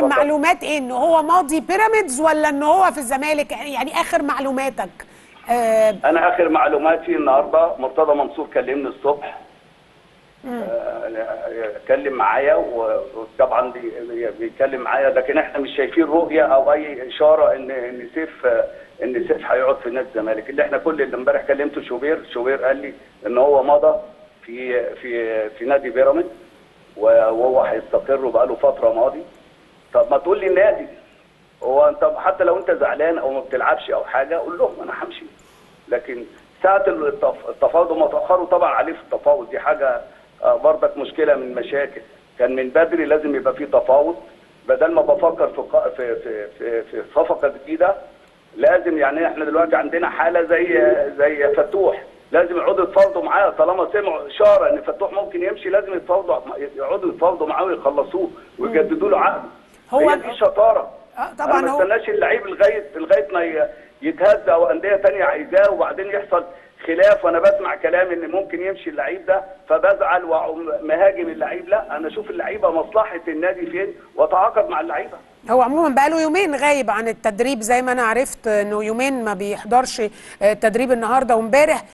اتفضل. المعلومات ايه ان هو ماضي بيراميدز ولا ان هو في الزمالك يعني اخر معلوماتك آه انا اخر معلوماتي النهارده مرتضى منصور كلمني الصبح آه، اتكلم معايا و- وطبعا بي- بيتكلم معايا لكن احنا مش شايفين رؤيه او اي اشاره ان ان سيف آه، ان سيف هيقعد في نادي الزمالك اللي احنا كل اللي امبارح كلمته شوبير شوبير قال لي ان هو مضى في في في نادي بيراميدز وهو هيستقر بقاله فتره ماضي طب ما تقول لي النادي هو انت حتى لو انت زعلان او ما بتلعبش او حاجه قول لهم انا همشي لكن ساعه التف- التفاوض هم اتاخروا طبعا عليه في التفاوض دي حاجه آه، برضك مشكله من مشاكل كان من بدري لازم يبقى في تفاوض بدل ما بفكر في قا- في في في, في صفقه جديده لازم يعني احنا دلوقتي عندنا حاله زي زي فتوح لازم يقعدوا يتفاوضوا معاه طالما سمعوا اشاره ان فتوح ممكن يمشي لازم يتفاوضوا يقعدوا يتفاوضوا معاه ويخلصوه ويجددوا له عقده هو- هي دي شطاره آه، طبعاً انا ما هو- استناش اللعيب لغايه لغايه ما ي- يتهز او انديه تانية عايزاه وبعدين يحصل خلاف وانا بسمع كلام ان ممكن يمشي اللعيب ده فبزعل واقوم مهاجم اللعيب لا انا اشوف اللعيبه مصلحه النادي فين واتعاقد مع اللعيبه هو عموما بقاله يومين غايب عن التدريب زي ما انا عرفت انه يومين ما بيحضرش آه، التدريب النهارده وامبارح